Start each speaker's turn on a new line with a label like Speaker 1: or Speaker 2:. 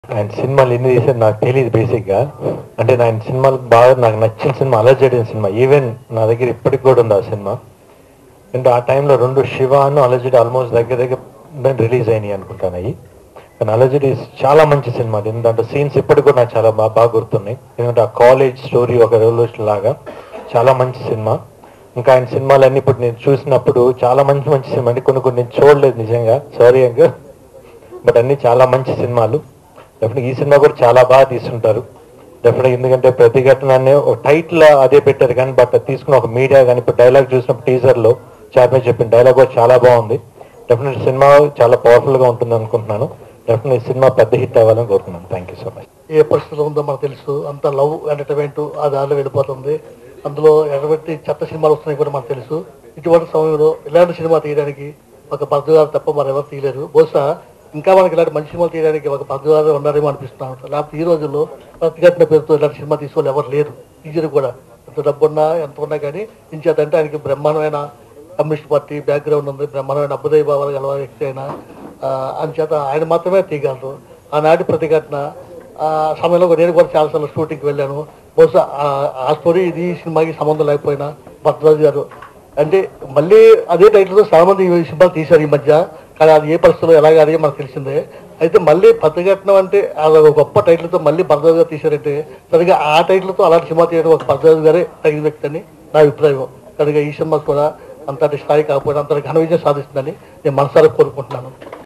Speaker 1: ఆయన సినిమాలు ఎన్ని తీసారు నాకు తెలియదు బేసిక్గా అంటే ఆయన సినిమాలు బాగా నాకు నచ్చిన సినిమా అలజడిన సినిమా ఈవెన్ నా దగ్గర ఇప్పటికి కూడా ఉంది ఆ సినిమా అంటే ఆ టైంలో రెండు శివ అను అలజడి ఆల్మోస్ట్ దగ్గర దగ్గర రిలీజ్ అయినాయి అనుకుంటాను అవి కానీ అలజడి చాలా మంచి సినిమా అది ఎందుకంటే సీన్స్ ఇప్పటికి కూడా నాకు చాలా బాగా బాగా గుర్తున్నాయి ఎందుకంటే ఆ కాలేజ్ స్టోరీ ఒక రెవల్యూషన్ లాగా చాలా మంచి సినిమా ఇంకా ఆయన సినిమాలన్నీ ఇప్పుడు నేను చూసినప్పుడు చాలా మంచి మంచి సినిమా అంటే కొన్ని కొన్ని నేను చూడలేదు నిజంగా సారీ అంక బట్ అన్ని చాలా మంచి సినిమాలు డెఫినెట్ ఈ సినిమా కూడా చాలా బాగా తీసుంటారు డెఫినెట్ ఎందుకంటే ప్రతిఘటన ఒక టైటిల్ అదే పెట్టారు కానీ బట్ తీసుకున్న ఒక మీడియా కానీ ఇప్పుడు డైలాగ్ చూసినప్పుడు టీజర్ లో చార్మే చెప్పిన డైలాగ్ కూడా చాలా బాగుంది డెఫినెట్ సినిమా చాలా పవర్ఫుల్ గా ఉంటుంది అనుకుంటున్నాను డెఫినెట్ సినిమా పెద్ద హిట్ అవ్వాలని కోరుకున్నాను థ్యాంక్ యూ సో మచ్
Speaker 2: ఏ పరిస్థితిలో ఉందో మనకు తెలుసు అంత లవ్ ఎంటర్టైన్మెంట్ ఆ దారిలో వెళ్ళిపోతుంది అందులో ఎటువంటి చెత్త సినిమాలు వస్తున్నాయి కూడా మనకు తెలుసు ఇటువంటి సమయంలో ఇలాంటి సినిమా తీయడానికి ఒక పద్ధతిగారు తప్ప మరెవరు తీయలేరు బహుశా ఇంకా మనకి ఇలాంటి మంచి సినిమాలు తీయడానికి ఒక పద్ధతిగారు ఉన్నారేమో అనిపిస్తున్నాం లేకపోతే ఈ రోజుల్లో ప్రతిఘటన పేరుతో ఇలాంటి సినిమా తీసుకోవాలి ఎవరు లేరు టీచర్ కూడా ఎంత డబ్బు ఉన్నా ఎంత ఉన్నా కానీ ఇంచేతంటే ఆయనకి బ్రహ్మాండమైన కమ్యూనిస్ట్ పార్టీ బ్యాక్గ్రౌండ్ ఉంది బ్రహ్మాండమైన అభ్యుదయ భావాలు గల వ్యక్తి అయినా అంచేత ఆయన మాత్రమే తీయగలరు ఆనాటి ప్రతిఘటన ఆ సమయంలో నేను కూడా చాలాసార్లు షూటింగ్కి వెళ్ళాను బహుశా ఆ- ఆ స్టోరీ ఇది ఈ సినిమాకి సంబంధం లేకపోయినా భద్రాజు గారు అంటే మళ్ళీ అదే టైటిల్తో చాలా మంది ఈ సినిమాలు తీశారు ఈ మధ్య కానీ అది ఏ పరిస్థితుల్లో ఎలాగ అది మనకు తెలిసిందే అయితే మళ్ళీ ప్రతిఘటన అంటే అలా ఒక గొప్ప టైటిల్తో మళ్ళీ భద్రాజు గారు తీశారంటే సరిగా ఆ టైటిల్తో అలాంటి సినిమా తీయడం ఒక భద్రాజు గారే తగిన వ్యక్తి అని నా అభిప్రాయం కనుక ఈ సినిమా కూడా అంతటి స్థాయి కాకపోయినా అంతటి ఘన విజయం సాధిస్తుందని నేను మనసారా కోరుకుంటున్నాను